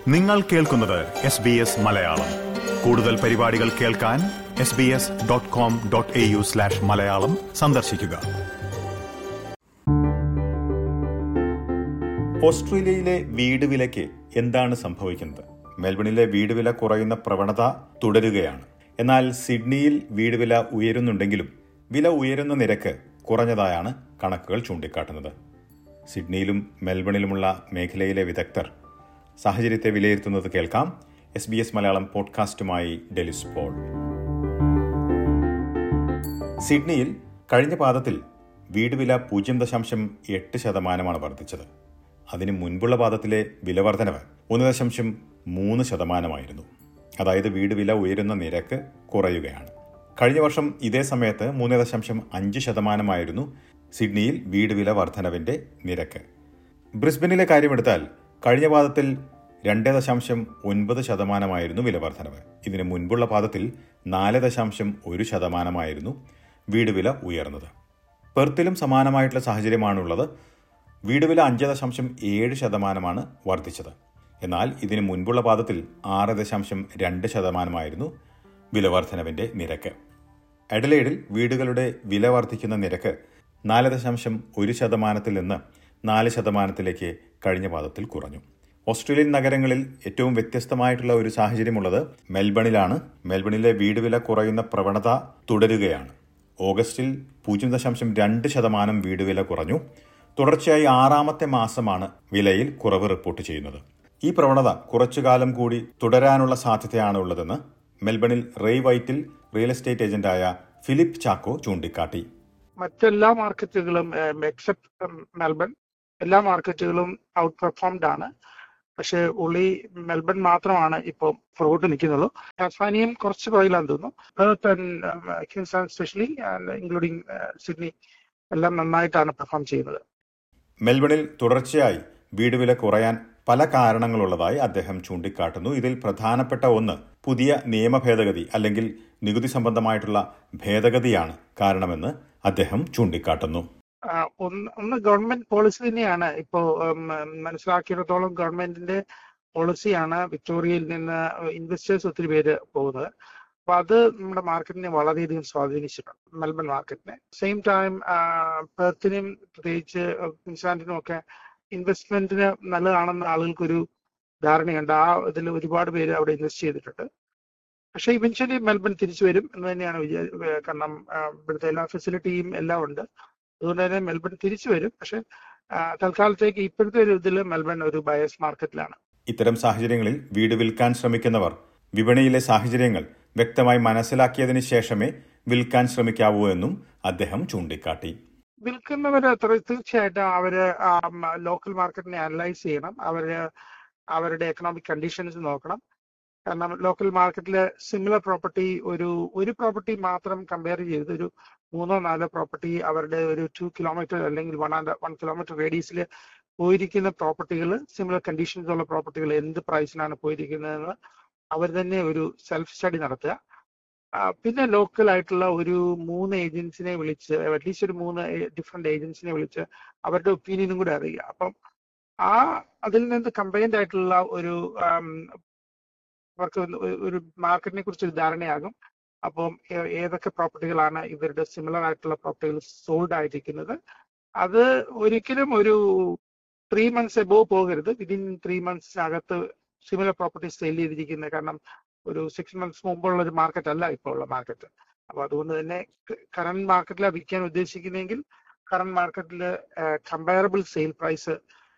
നിങ്ങൾ കേൾക്കുന്നത് S B S Malayalam കൂടുതൽ പരിപാടികൾ കേൾക്കാൻ S B S dot com dot A U slash Malayalam സന്ദർശിക്കുക ഓസ്ട്രേലിയയിലെ വീട് വിലയ്ക്ക് എന്താണ് സംഭവിക്കുന്നത് മെൽബണിലെ വീട് വില കുറയുന്ന പ്രവണത തുടരുകയാണ് എന്നാൽ സിഡ്നിയിൽ വീട് വില ഉയരുന്നുണ്ടെങ്കിലും വില ഉയരുന്ന നിരക്ക് കുറഞ്ഞതായാണ് കണക്കുകൾ ചൂണ്ടിക്കാട്ടുന്നത് സിഡ്നിയിലും മെൽബണിലുമുള്ള മേഖലയിലെ വിദഗ്ധർ സാഹചര്യത്തെ വിലയിരുത്തുന്നത് കേൾക്കാം എസ് ബി എസ് മലയാളം പോഡ്കാസ്റ്റുമായി ഡെലിസ് പോൾ സിഡ്നിയിൽ കഴിഞ്ഞ പാദത്തിൽ വീട് വില പൂജ്യം ദശാംശം എട്ട് ശതമാനമാണ് വർദ്ധിച്ചത് അതിന് മുൻപുള്ള പാദത്തിലെ വില വർധനവ് ഒന്ന് ദശാംശം മൂന്ന് ശതമാനമായിരുന്നു അതായത് വീട് വില ഉയരുന്ന നിരക്ക് കുറയുകയാണ് കഴിഞ്ഞ വർഷം ഇതേ സമയത്ത് മൂന്ന് ദശാംശം അഞ്ച് ശതമാനമായിരുന്നു സിഡ്നിയിൽ വീട് വില വർധനവിന്റെ നിരക്ക് ബ്രിസ്ബനിലെ കാര്യമെടുത്താൽ കഴിഞ്ഞ പാദത്തിൽ രണ്ട് ദശാംശം ഒൻപത് ശതമാനമായിരുന്നു വില വർധനവ് ഇതിന് മുൻപുള്ള പാദത്തിൽ നാല് ദശാംശം ഒരു ശതമാനമായിരുന്നു വീട് വില ഉയർന്നത് പെർത്തിലും സമാനമായിട്ടുള്ള സാഹചര്യമാണുള്ളത് വീട് വില അഞ്ച് ദശാംശം ഏഴ് ശതമാനമാണ് വർദ്ധിച്ചത് എന്നാൽ ഇതിന് മുൻപുള്ള പാദത്തിൽ ആറ് ദശാംശം രണ്ട് ശതമാനമായിരുന്നു വില വർധനവിന്റെ നിരക്ക് എഡലേഡിൽ വീടുകളുടെ വില വർദ്ധിക്കുന്ന നിരക്ക് നാല് ദശാംശം ഒരു ശതമാനത്തിൽ നിന്ന് നാല് ശതമാനത്തിലേക്ക് കഴിഞ്ഞ പാദത്തിൽ കുറഞ്ഞു ഓസ്ട്രേലിയൻ നഗരങ്ങളിൽ ഏറ്റവും വ്യത്യസ്തമായിട്ടുള്ള ഒരു സാഹചര്യമുള്ളത് മെൽബണിലാണ് മെൽബണിലെ വീട് വില കുറയുന്ന പ്രവണത തുടരുകയാണ് ഓഗസ്റ്റിൽ പൂജ്യം ദശാംശം രണ്ട് ശതമാനം വീട് വില കുറഞ്ഞു തുടർച്ചയായി ആറാമത്തെ മാസമാണ് വിലയിൽ കുറവ് റിപ്പോർട്ട് ചെയ്യുന്നത് ഈ പ്രവണത കുറച്ചുകാലം കൂടി തുടരാനുള്ള സാധ്യതയാണ് ഉള്ളതെന്ന് മെൽബണിൽ റേയ് വൈറ്റിൽ റിയൽ എസ്റ്റേറ്റ് ഏജന്റായ ഫിലിപ്പ് ചാക്കോ ചൂണ്ടിക്കാട്ടി മറ്റെല്ലാ മാർക്കറ്റുകളും എക്സെപ്റ്റ് മെൽബൺ എല്ലാ മാർക്കറ്റുകളും ഔട്ട് പെർഫോംഡ് ആണ് പക്ഷേ ഉള്ളി മെൽബൺ മാത്രമാണ് ഇപ്പോൾ പുറകോട്ട് നിൽക്കുന്നുള്ളൂ ടാസ്മാനിയും കുറച്ച് പുറകിലാന്ന് തോന്നുന്നു Perth and Queensland specially including Sydney എല്ലാം നന്നായിട്ടാണ് പെർഫോം ചെയ്യുന്നത് മെൽബണിൽ തുടർച്ചയായി വീട് വില കുറയാൻ പല കാരണങ്ങളുള്ളതായി അദ്ദേഹം ചൂണ്ടിക്കാട്ടുന്നു ഇതിൽ പ്രധാനപ്പെട്ട ഒന്ന് പുതിയ നിയമ ഭേദഗതി അല്ലെങ്കിൽ നികുതി സംബന്ധമായിട്ടുള്ള ഭേദഗതിയാണ് കാരണമെന്ന് അദ്ദേഹം ചൂണ്ടിക്കാട്ടുന്നു ഒന്ന് ഒന്ന് ഗവൺമെന്റ് പോളിസി തന്നെയാണ് ഇപ്പോ മനസ്സിലാക്കിയിടത്തോളം ഗവൺമെന്റിന്റെ പോളിസിയാണ് വിക്ടോറിയയിൽ നിന്ന് ഇൻവെസ്റ്റേഴ്സ് ഒത്തിരി പേര് പോകുന്നത് അപ്പൊ അത് നമ്മുടെ മാർക്കറ്റിനെ വളരെയധികം സ്വാധീനിച്ചിട്ടുണ്ട് മെൽബൺ മാർക്കറ്റിനെ സെയിം ടൈം പെർത്തിനും പ്രത്യേകിച്ച് ക്വിൻസ്ലാൻഡിനും ഒക്കെ ഇൻവെസ്റ്റ്മെന്റിന് നല്ലതാണെന്ന് ആളുകൾക്കൊരു ധാരണയുണ്ട് ആ ഇതിൽ ഒരുപാട് പേര് അവിടെ ഇൻവെസ്റ്റ് ചെയ്തിട്ടുണ്ട് പക്ഷേ ഇവൻച്വലി മെൽബൺ തിരിച്ചു വരും എന്ന് തന്നെയാണ് വിചാരി കാരണം ഇവിടുത്തെ എല്ലാ ഫെസിലിറ്റിയും എല്ലാം ഉണ്ട് അതുകൊണ്ട് തന്നെ മെൽബൺ തിരിച്ചു വരും പക്ഷെ തൽക്കാലത്തേക്ക് ഇപ്പോഴത്തെ ഒരു ഇതിൽ മെൽബൺ ഒരു ബയസ് മാർക്കറ്റിലാണ് ഇത്തരം സാഹചര്യങ്ങളിൽ വീട് വിൽക്കാൻ ശ്രമിക്കുന്നവർ വിപണിയിലെ സാഹചര്യങ്ങൾ വ്യക്തമായി മനസ്സിലാക്കിയതിന് ശേഷമേ വിൽക്കാൻ ശ്രമിക്കാവൂ എന്നും അദ്ദേഹം ചൂണ്ടിക്കാട്ടി വിൽക്കുന്നവര് തീർച്ചയായിട്ടും അവര് ലോക്കൽ മാർക്കറ്റിനെ അനലൈസ് ചെയ്യണം അവര് അവരുടെ എക്കണോമിക് കണ്ടീഷൻസ് നോക്കണം കാരണം ലോക്കൽ മാർക്കറ്റിൽ സിമിലർ പ്രോപ്പർട്ടി ഒരു ഒരു പ്രോപ്പർട്ടി മാത്രം കമ്പയർ ചെയ്ത് ഒരു മൂന്നോ നാലോ പ്രോപ്പർട്ടി അവരുടെ ഒരു ടു കിലോമീറ്റർ അല്ലെങ്കിൽ വൺ ആൻഡ് വൺ കിലോമീറ്റർ റേഡിയസിൽ പോയിരിക്കുന്ന പ്രോപ്പർട്ടികൾ സിമിലർ കണ്ടീഷൻസ് ഉള്ള പ്രോപ്പർട്ടികൾ എന്ത് പ്രൈസിനാണ് പോയിരിക്കുന്നതെന്ന് അവർ തന്നെ ഒരു സെൽഫ് സ്റ്റഡി നടത്തുക പിന്നെ ലോക്കൽ ആയിട്ടുള്ള ഒരു മൂന്ന് ഏജൻസിനെ വിളിച്ച് അറ്റ്ലീസ്റ്റ് ഒരു മൂന്ന് ഡിഫറെന്റ് ഏജൻസിനെ വിളിച്ച് അവരുടെ ഒപ്പീനിയനും കൂടെ അറിയുക അപ്പം ആ അതിൽ നിന്ന് കമ്പൈൻഡ് ആയിട്ടുള്ള ഒരു അവർക്ക് ഒരു മാർക്കറ്റിനെ കുറിച്ച് ഒരു ധാരണയാകും അപ്പം ഏതൊക്കെ പ്രോപ്പർട്ടികളാണ് ഇവരുടെ സിമിലർ ആയിട്ടുള്ള പ്രോപ്പർട്ടികൾ സോൾഡ് ആയിരിക്കുന്നത് അത് ഒരിക്കലും ഒരു ത്രീ മന്ത്സ് എബോവ് പോകരുത് വിതിൻ ത്രീ മന്ത്സിനകത്ത് സിമിലർ പ്രോപ്പർട്ടി സെയിൽ ചെയ്തിരിക്കുന്നത് കാരണം ഒരു സിക്സ് മന്ത്സ് മുമ്പുള്ള ഒരു മാർക്കറ്റ് അല്ല ഇപ്പോൾ ഉള്ള മാർക്കറ്റ് അപ്പൊ അതുകൊണ്ട് തന്നെ കറണ്ട് മാർക്കറ്റിലാണ് വിൽക്കാൻ ഉദ്ദേശിക്കുന്നെങ്കിൽ കറണ്ട് മാർക്കറ്റിൽ കമ്പയറബിൾ സെയിൽ പ്രൈസ്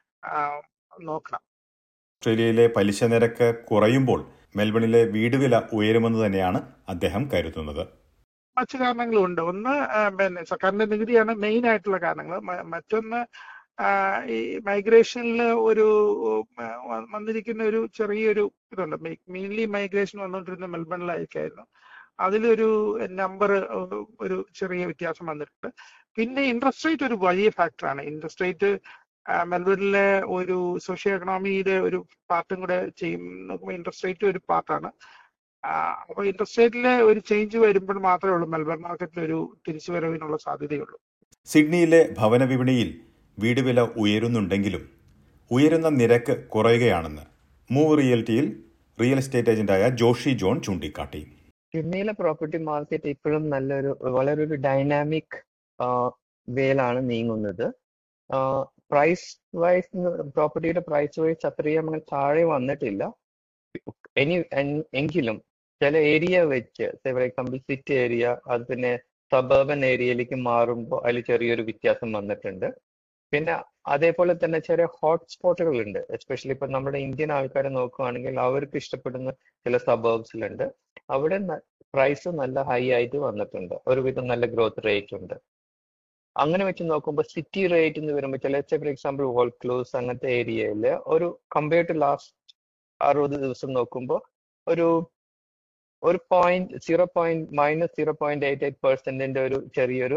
നോക്കണം ഓസ്ട്രേലിയയിലെ പലിശ നിരക്ക് കുറയുമ്പോൾ മെൽബണിലെ വീട് വില ഉയരുമെന്ന് തന്നെയാണ് അദ്ദേഹം കരുതുന്നത് മറ്റു കാരണങ്ങളുണ്ട് ഒന്ന് പിന്നെ സർക്കാരിന്റെ നികുതിയാണ് മെയിൻ ആയിട്ടുള്ള കാരണങ്ങൾ മറ്റൊന്ന് ഈ മൈഗ്രേഷനിൽ ഒരു വന്നിരിക്കുന്ന ഒരു ചെറിയൊരു ഇതുണ്ട് മെയിൻലി മൈഗ്രേഷൻ വന്നുകൊണ്ടിരുന്ന മെൽബണിലായിരിക്കായിരുന്നു അതിലൊരു നമ്പർ ഒരു ചെറിയ വ്യത്യാസം വന്നിട്ടുണ്ട് പിന്നെ ഇൻട്രസ്റ്റ് റേറ്റ് ഒരു വലിയ ഫാക്ടറാണ് ഇൻട്രസ്റ്റ് റേറ്റ് മെൽബണിലെ ഒരു സോഷ്യോ എക്കണോമിയുടെ ഒരു പാർട്ടും കൂടെ ചെയ്യും നോക്കുമ്പോൾ ഇൻട്രസ്റ്റ് റേറ്റ് ഒരു പാർട്ടാണ് അപ്പോൾ ഇൻട്രസ്റ്റ് റേറ്റിലെ ഒരു ചേഞ്ച് വരുമ്പോൾ മാത്രമേ ഉള്ളൂ മെൽബൺ മാർക്കറ്റിൽ ഒരു തിരിച്ചുവരവിനുള്ള സാധ്യതയുള്ളൂ സിഡ്നിയിലെ ഭവന വിപണിയിൽ വീട് വില ഉയരുന്നുണ്ടെങ്കിലും ഉയരുന്ന നിരക്ക് കുറയുകയാണെന്ന് മൂവ് റിയൽറ്റിയിൽ റിയൽ എസ്റ്റേറ്റ് ഏജന്റായ ജോഷി ജോൺ ചൂണ്ടിക്കാട്ടി സിഡ്നിയിലെ പ്രോപ്പർട്ടി മാർക്കറ്റ് ഇപ്പോഴും നല്ലൊരു വളരെ ഒരു ഡൈനാമിക് വേയിലാണ് നീങ്ങുന്നത് പ്രൈസ് വൈസ് പ്രോപ്പർട്ടിയുടെ പ്രൈസ് വൈസ് അത്രയും അങ്ങനെ താഴെ വന്നിട്ടില്ല ഇനി എങ്കിലും ചില ഏരിയ വെച്ച് ഫോർ എക്സാമ്പിൾ സിറ്റി ഏരിയ അത് പിന്നെ സബർബൻ ഏരിയയിലേക്ക് മാറുമ്പോൾ അതിൽ ചെറിയൊരു വ്യത്യാസം വന്നിട്ടുണ്ട് പിന്നെ അതേപോലെ തന്നെ ചെറിയ ഹോട്ട്സ്പോട്ടുകൾ ഉണ്ട് എസ്പെഷ്യലി ഇപ്പൊ നമ്മുടെ ഇന്ത്യൻ ആൾക്കാരെ നോക്കുകയാണെങ്കിൽ അവർക്ക് ഇഷ്ടപ്പെടുന്ന ചില സബർബ്സിലുണ്ട് അവിടെ പ്രൈസ് നല്ല ഹൈ ആയിട്ട് വന്നിട്ടുണ്ട് ഒരുവിധം നല്ല ഗ്രോത്ത് റേറ്റ് ഉണ്ട് അങ്ങനെ വെച്ച് നോക്കുമ്പോൾ സിറ്റി റേറ്റ് എന്ന് വരുമ്പോൾ ചില ഫോർ എക്സാമ്പിൾ വോൾ ക്ലോസ് അങ്ങനത്തെ ഏരിയയിൽ ഒരു കമ്പയർ ടു ലാസ്റ്റ് അറുപത് ദിവസം നോക്കുമ്പോൾ ഒരു ഒരു point zero point minus zero point eight eight പെർസെന്റിന്റെ ഒരു ചെറിയൊരു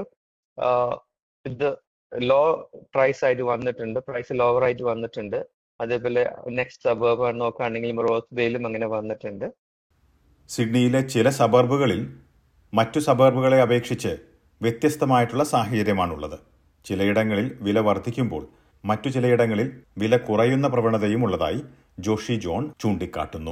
ഇത് ലോ പ്രൈസ് ആയിട്ട് വന്നിട്ടുണ്ട് പ്രൈസ് ലോവർ ആയിട്ട് വന്നിട്ടുണ്ട് അതേപോലെ നെക്സ്റ്റ് സബർബ് നോക്കുകയാണെങ്കിൽ റോസ് ബേയിലും അങ്ങനെ വന്നിട്ടുണ്ട് സിഡ്നിയിലെ ചില സബർബുകളിൽ മറ്റു സബർബുകളെ അപേക്ഷിച്ച് വ്യത്യസ്തമായിട്ടുള്ള സാഹചര്യമാണുള്ളത് ചിലയിടങ്ങളിൽ വില വർദ്ധിക്കുമ്പോൾ മറ്റു ചിലയിടങ്ങളിൽ വില കുറയുന്ന പ്രവണതയും ഉള്ളതായി ജോഷി ജോൺ ചൂണ്ടിക്കാട്ടുന്നു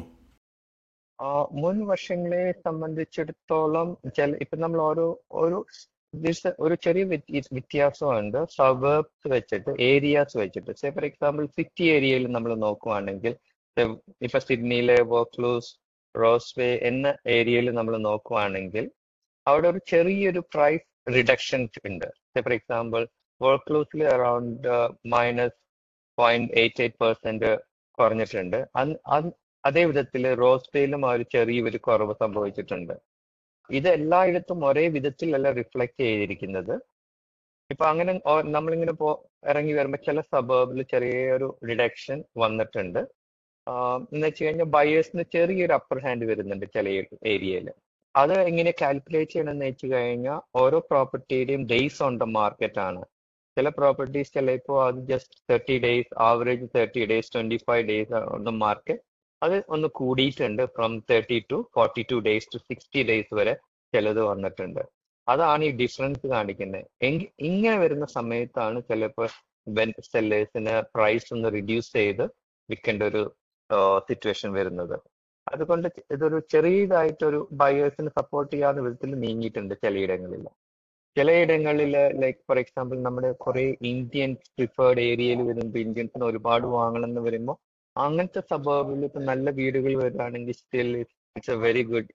മുൻ വർഷങ്ങളെ സംബന്ധിച്ചിടത്തോളം ചില ഇപ്പൊ നമ്മൾ ഓരോ ഒരു ഒരു ചെറിയ വ്യത്യാസമുണ്ട് സബർബ്സ് വെച്ചിട്ട് ഏരിയാസ് വെച്ചിട്ട് സേ ഫോർ എക്സാമ്പിൾ സിറ്റി ഏരിയയിൽ നമ്മൾ നോക്കുവാണെങ്കിൽ ഇപ്പൊ സിഡ്നിയിലെ വർക്ക്ലൂസ് റോസ്വേ എന്ന ഏരിയയിൽ നമ്മൾ നോക്കുവാണെങ്കിൽ അവിടെ ഒരു ചെറിയൊരു പ്രൈസ് റിഡക്ഷൻ ഉണ്ട് ഫോർ എക്സാമ്പിൾ വർക്ക്ലൂസിൽ around minus point eight eight percent കുറഞ്ഞിട്ടുണ്ട് അതേ വിധത്തിൽ റോസ്വേയിലും ആ ഒരു ചെറിയൊരു കുറവ് സംഭവിച്ചിട്ടുണ്ട് ഇത് എല്ലായിടത്തും ഒരേ വിധത്തിലല്ല റിഫ്ലക്ട് ചെയ്തിരിക്കുന്നത് ഇപ്പൊ അങ്ങനെ നമ്മളിങ്ങനെ പോ ഇറങ്ങി വരുമ്പോൾ ചില സബർബിൽ ചെറിയൊരു റിഡക്ഷൻ വന്നിട്ടുണ്ട് എന്ന് വെച്ച് കഴിഞ്ഞാൽ ബയേഴ്സിന് ചെറിയൊരു അപ്പർ ഹാൻഡ് വരുന്നുണ്ട് ചില ഏരിയയിൽ അത് എങ്ങനെ കാൽക്കുലേറ്റ് ചെയ്യണമെന്ന് വെച്ച് കഴിഞ്ഞാൽ ഓരോ പ്രോപ്പർട്ടിയുടെയും ഡേയ്സ് ഓൺ ദ മാർക്കറ്റ് ആണ് ചില പ്രോപ്പർട്ടീസ് ചിലപ്പോൾ അത് just thirty days average thirty days twenty five days on the market അത് ഒന്ന് കൂടിയിട്ടുണ്ട് from thirty to forty two days to sixty days വരെ ചിലത് വന്നിട്ടുണ്ട് അതാണ് ഈ ഡിഫറൻസ് കാണിക്കുന്നത് എങ്കിൽ ഇങ്ങനെ വരുന്ന സമയത്താണ് ചിലപ്പോൾ സെല്ലേഴ്സിന് പ്രൈസ് ഒന്ന് റിഡ്യൂസ് ചെയ്ത് വിൽക്കേണ്ട ഒരു സിറ്റുവേഷൻ വരുന്നത് അതുകൊണ്ട് ഇതൊരു ചെറിയതായിട്ടൊരു ബയേഴ്സിന് സപ്പോർട്ട് ചെയ്യാവുന്ന വിധത്തിൽ നീങ്ങിയിട്ടുണ്ട് ചിലയിടങ്ങളിൽ ചിലയിടങ്ങളിൽ ലൈക്ക് ഫോർ എക്സാമ്പിൾ നമ്മുടെ കുറെ ഇന്ത്യൻ പ്രിഫേർഡ് ഏരിയയിൽ വരുമ്പോൾ ഇന്ത്യൻസിന് ഒരുപാട് വാങ്ങണമെന്ന് വരുമ്പോൾ അങ്ങനത്തെ സബർബിൽ ഇപ്പൊ നല്ല വീടുകൾ വരികയാണെങ്കിൽ still it's a very good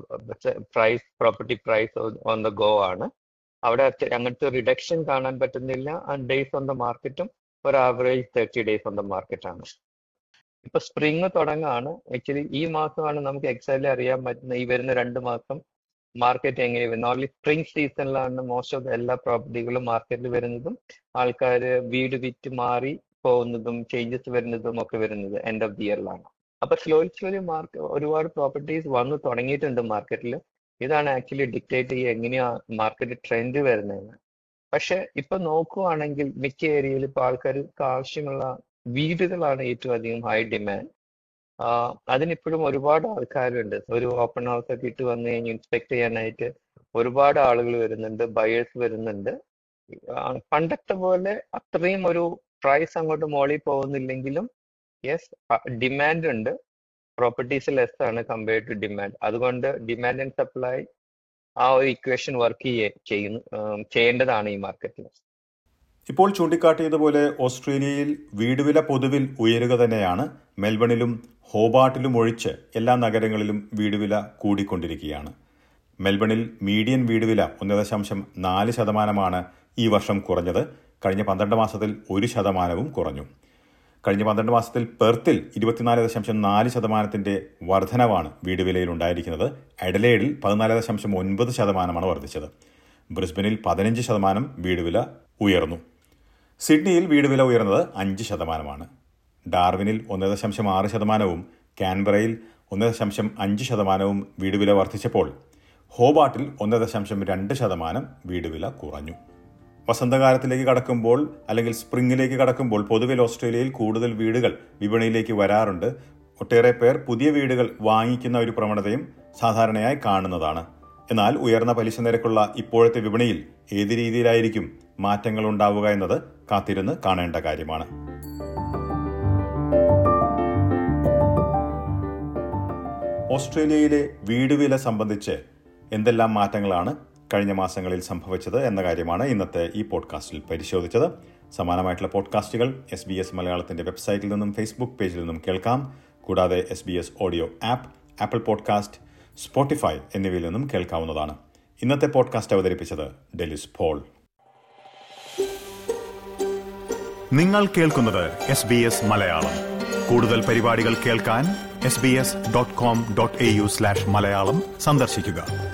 price property price on the go ആണ് അവിടെ അങ്ങനത്തെ റിഡക്ഷൻ കാണാൻ പറ്റുന്നില്ല ആൻഡ് ഡേയ്സ് ഓൺ ദ മാർക്കറ്റും ഒരു average thirty days on the market ആണ് ഇപ്പൊ സ്പ്രിങ് തുടങ്ങാണ് ആക്ച്വലി ഈ മാസമാണ് നമുക്ക് എക്സാക്ട്ലി അറിയാൻ പറ്റുന്ന ഈ വരുന്ന രണ്ട് മാസം മാർക്കറ്റ് എങ്ങനെ വരുന്നത് ഓൺലി സ്പ്രിംഗ് സീസണിലാണ് മോസ്റ്റ് ഓഫ് എല്ലാ പ്രോപ്പർട്ടികളും മാർക്കറ്റിൽ വരുന്നതും ആൾക്കാർ വീട് വിറ്റ് മാറി പോകുന്നതും ചേഞ്ചസ് വരുന്നതും ഒക്കെ വരുന്നത് എൻഡ് ഓഫ് ദി ഇയറിലാണ് അപ്പൊ സ്ലോലി സ്ലോലി മാർക്ക് ഒരുപാട് പ്രോപ്പർട്ടീസ് വന്നു തുടങ്ങിയിട്ടുണ്ട് മാർക്കറ്റിൽ ഇതാണ് ആക്ച്വലി ഡിക്റ്റേറ്റ് ചെയ്യുക എങ്ങനെയാ മാർക്കറ്റ് ട്രെൻഡ് വരുന്നതെന്ന് പക്ഷെ ഇപ്പൊ നോക്കുവാണെങ്കിൽ മിക്ക ഏരിയയിൽ ഇപ്പൊ ആൾക്കാർക്ക് ആവശ്യമുള്ള വീടുകളാണ് ഏറ്റവും അധികം ഹൈ ഡിമാൻഡ് അതിനിപ്പോഴും ഒരുപാട് ആൾക്കാരുണ്ട് ഒരു ഓപ്പൺ ഹൗസ് ഒക്കെ ഇട്ട് വന്നു കഴിഞ്ഞ് ഇൻസ്പെക്ട് ചെയ്യാനായിട്ട് ഒരുപാട് ആളുകൾ വരുന്നുണ്ട് ബയേഴ്സ് വരുന്നുണ്ട് പണ്ടത്തെ പോലെ അത്രയും ഒരു പ്രൈസ് അങ്ങോട്ട് മോളിൽ പോകുന്നില്ലെങ്കിലും യെസ് ഡിമാൻഡ് ഉണ്ട് പ്രോപ്പർട്ടീസ് ലെസ് ആണ് കമ്പയർഡ് ടു ഡിമാൻഡ് അതുകൊണ്ട് ഡിമാൻഡ് ആൻഡ് സപ്ലൈ ആ ഒരു ഇക്വേഷൻ വർക്ക് ചെയ്യുന്നു ചെയ്യേണ്ടതാണ് ഈ മാർക്കറ്റിൽ ഇപ്പോൾ ചൂണ്ടിക്കാട്ടിയതുപോലെ ഓസ്ട്രേലിയയിൽ വീടുവില പൊതുവിൽ ഉയരുക തന്നെയാണ് മെൽബണിലും ഹോബാട്ടിലും ഒഴിച്ച് എല്ലാ നഗരങ്ങളിലും വീടുവില കൂടിക്കൊണ്ടിരിക്കുകയാണ് മെൽബണിൽ മീഡിയൻ വീടുവില ഒന്ന് ദശാംശം നാല് ശതമാനമാണ് ഈ വർഷം കുറഞ്ഞത് കഴിഞ്ഞ പന്ത്രണ്ട് മാസത്തിൽ ഒരു ശതമാനവും കുറഞ്ഞു കഴിഞ്ഞ പന്ത്രണ്ട് മാസത്തിൽ പെർത്തിൽ ഇരുപത്തിനാല് ദശാംശം നാല് ശതമാനത്തിന്റെ വർധനവാണ് വീട് വിലയിൽ ഉണ്ടായിരിക്കുന്നത് എഡലേഡിൽ പതിനാല് ദശാംശം ഒൻപത് ശതമാനമാണ് വർദ്ധിച്ചത് ബ്രിസ്ബനിൽ പതിനഞ്ച് ശതമാനം വീട് വില ഉയർന്നു സിഡ്നിയിൽ വീട് വില ഉയർന്നത് അഞ്ച് ശതമാനമാണ് ഡാർവിനിൽ ഒന്ന് ദശാംശം ആറ് ശതമാനവും കാൻബറയിൽ ഒന്ന് ദശാംശം അഞ്ച് ശതമാനവും വീട് വില വർദ്ധിച്ചപ്പോൾ ഹോബാട്ടിൽ ഒന്ന് ദശാംശം രണ്ട് ശതമാനം വീട് വില കുറഞ്ഞു വസന്തകാലത്തിലേക്ക് കടക്കുമ്പോൾ അല്ലെങ്കിൽ സ്പ്രിങ്ങിലേക്ക് കടക്കുമ്പോൾ പൊതുവിൽ ഓസ്ട്രേലിയയിൽ കൂടുതൽ വീടുകൾ വിപണിയിലേക്ക് വരാറുണ്ട് ഒട്ടേറെ പേർ പുതിയ വീടുകൾ വാങ്ങിക്കുന്ന ഒരു പ്രവണതയും സാധാരണയായി കാണുന്നതാണ് എന്നാൽ ഉയർന്ന പലിശ നിരക്കുള്ള ഇപ്പോഴത്തെ വിപണിയിൽ ഏത് രീതിയിലായിരിക്കും മാറ്റങ്ങൾ ഉണ്ടാവുക എന്നത് കാത്തിരുന്ന് കാണേണ്ട കാര്യമാണ് ഓസ്ട്രേലിയയിലെ വീട് വില സംബന്ധിച്ച് എന്തെല്ലാം മാറ്റങ്ങളാണ് കഴിഞ്ഞ മാസങ്ങളിൽ സംഭവിച്ചത് എന്ന കാര്യമാണ് ഇന്നത്തെ ഈ പോഡ്കാസ്റ്റിൽ പരിശോധിച്ചത് സമാനമായിട്ടുള്ള പോഡ്കാസ്റ്റുകൾ എസ് ബി എസ് മലയാളത്തിന്റെ വെബ്സൈറ്റിൽ നിന്നും ഫേസ്ബുക്ക് പേജിൽ നിന്നും കേൾക്കാം കൂടാതെ S B S audio app Apple podcast Spotify എന്നിവയിൽ നിന്നും കേൾക്കാവുന്നതാണ് ഇന്നത്തെ പോഡ്കാസ്റ്റ് അവതരിപ്പിച്ചത് ഡെലിസ് പോൾ നിങ്ങൾ കേൾക്കുന്നത് എസ് ബി എസ് മലയാളം കൂടുതൽ പരിപാടികൾ കേൾക്കാൻ S B S dot com dot A U slash Malayalam സന്ദർശിക്കുക